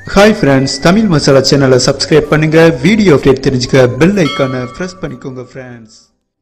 hi friends Tamil masala சேனலை subscribe பண்ணுங்க video update தெரிஞ்சுக்க பெல் ஐக்கானை ப்ரெஸ் பண்ணிக்கோங்க ஃப்ரெண்ட்ஸ்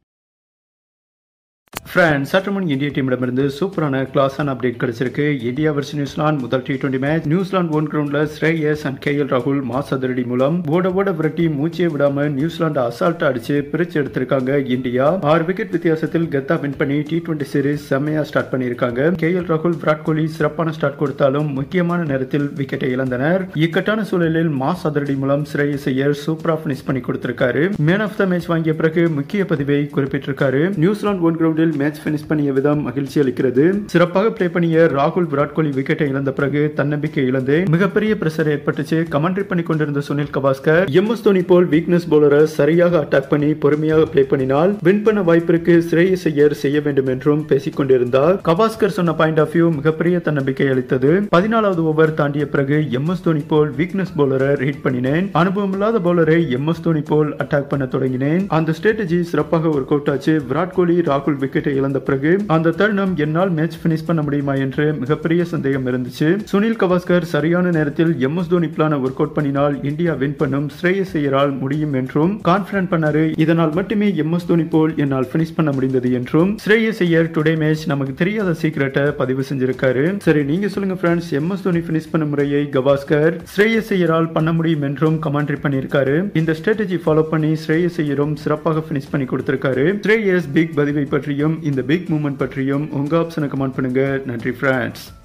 ஃப்ரெண்ட்ஸ் சற்று முன் இந்திய டீமிடமிருந்து சூப்பரான கிளாஸான அப்டேட் கிடைச்சிருக்கு இந்தியா வர்ஸ் நியூசிலாந்து முதல் T twenty match New Zealand one கிரவுண்ட்ல ஸ்ரேயஸ் அண்ட் கே எல் ராகுல் மாஸ் அதிரடி மூலம் ஓட ஓட விரட்டி மூச்சே விடாம நியூசிலாந்து அசால்ட்டா அடிச்சு பிரிச்சு எடுத்திருக்காங்க இந்தியா ஆறு விக்கெட் வித்தியாசத்தில் கெத்தா வின் பண்ணி டி டுவெண்டி சீரிஸ் செம்மையா ஸ்டார்ட் பண்ணியிருக்காங்க கே எல் ராகுல் விராட் கோலி சிறப்பான ஸ்டார்ட் கொடுத்தாலும் முக்கியமான நேரத்தில் விக்கெட்டை இழந்தனர் இக்கட்டான சூழலில் மாஸ் அதிரடி மூலம் ஸ்ரேயஸ் ஐயர் சூப்பரா பினிஷ் பண்ணி கொடுத்திருக்காரு மேன் ஆஃப் த மேட்ச் வாங்கிய பிறகு முக்கிய பதிவை குறிப்பிட்டிருக்காரு நியூசிலாந்து ஒன் கிரவுண்டில் மேட்ச் பினிஷ் பண்ணிய விதம் மகிழ்ச்சி அளிக்கிறது சிறப்பாக பிளே பண்ணிய ராகுல் விராட் கோலி விக்கெட்டை இழந்த பிறகு தன்னம்பிக்கை இழந்து மிகப்பெரிய பிரஷர் ஏற்பட்டுச்சு கமெண்ட்ரி பண்ணி கொண்டிருந்த சுனில் கவாஸ்கர் எம் எஸ் தோனி போல் வீக்னஸ் பவுலரை சரியாக அட்டாக் பண்ணி பொறுமையாக பிளே பண்ணினால் வின் பண்ண வாய்ப்பிற்கு ஸ்ரேயஸ் ஐயர் செய்ய வேண்டும் என்றும் பேசிக் கொண்டிருந்தார் கவாஸ்கர் சொன்ன பாயிண்ட் ஆஃப் வியூ மிகப்பெரிய தன்னம்பிக்கை அளித்தது பதினாலாவது ஓவர் தாண்டிய பிறகு எம் எஸ் தோனி போல் வீக்னஸ் பவுலரை ரீட் பண்ணினேன் அனுபவம் இல்லாத பவுலரை எம் எஸ் தோனி போல் அட்டாக் பண்ண தொடங்கினேன் அந்த ஸ்ட்ராட்டஜி சிறப்பாக ஒர்க் அவுட் ஆச்சு விராட் கோலி ராகுல் விக்கெட்டை இழந்த பிறகு அந்த தருணம் என்னால் மேட்ச் பினிஷ் பண்ண முடியுமா என்று மிகப்பெரிய சந்தேகம் இருந்துச்சு சுனில் கவாஸ்கர் சரியான நேரத்தில் M S Dhoni plan work out பண்ணினால் இந்தியா வின் பண்ணும் ஸ்ரேயஸ் ஐயரால் முடியும் என்றும் கான்பிடன்ட் பண்ணாரு இதனால் மட்டுமே எம் எஸ் தோனி போல் என்னால் பினிஷ் பண்ண முடிந்தது என்றும் ஸ்ரேயஸ் ஐயர் டுடே மேட்ச் நமக்கு தெரியாத சீக்கிரட்டை பதிவு செஞ்சிருக்காரு சரி நீங்க சொல்லுங்க friends M S Dhoni finish பண்ண முறையை கவாஸ்கர் ஸ்ரேயஸ் ஐயரால் பண்ண முடியும் என்றும் கமெண்ட்ரி பண்ணியிருக்காரு இந்த ஸ்ட்ராட்டஜி ஃபாலோ பண்ணி ஸ்ரேயஸ் ஐயரும் சிறப்பாக பினிஷ் பண்ணி கொடுத்திருக்காரு ஸ்ரேயஸ் பிக் பதிவை பற்றியும் இந்த பிக் மூமெண்ட் பற்றியும் உங்க ஆப்ஷனை கமெண்ட் பண்ணுங்க நன்றி ஃப்ரெண்ட்ஸ்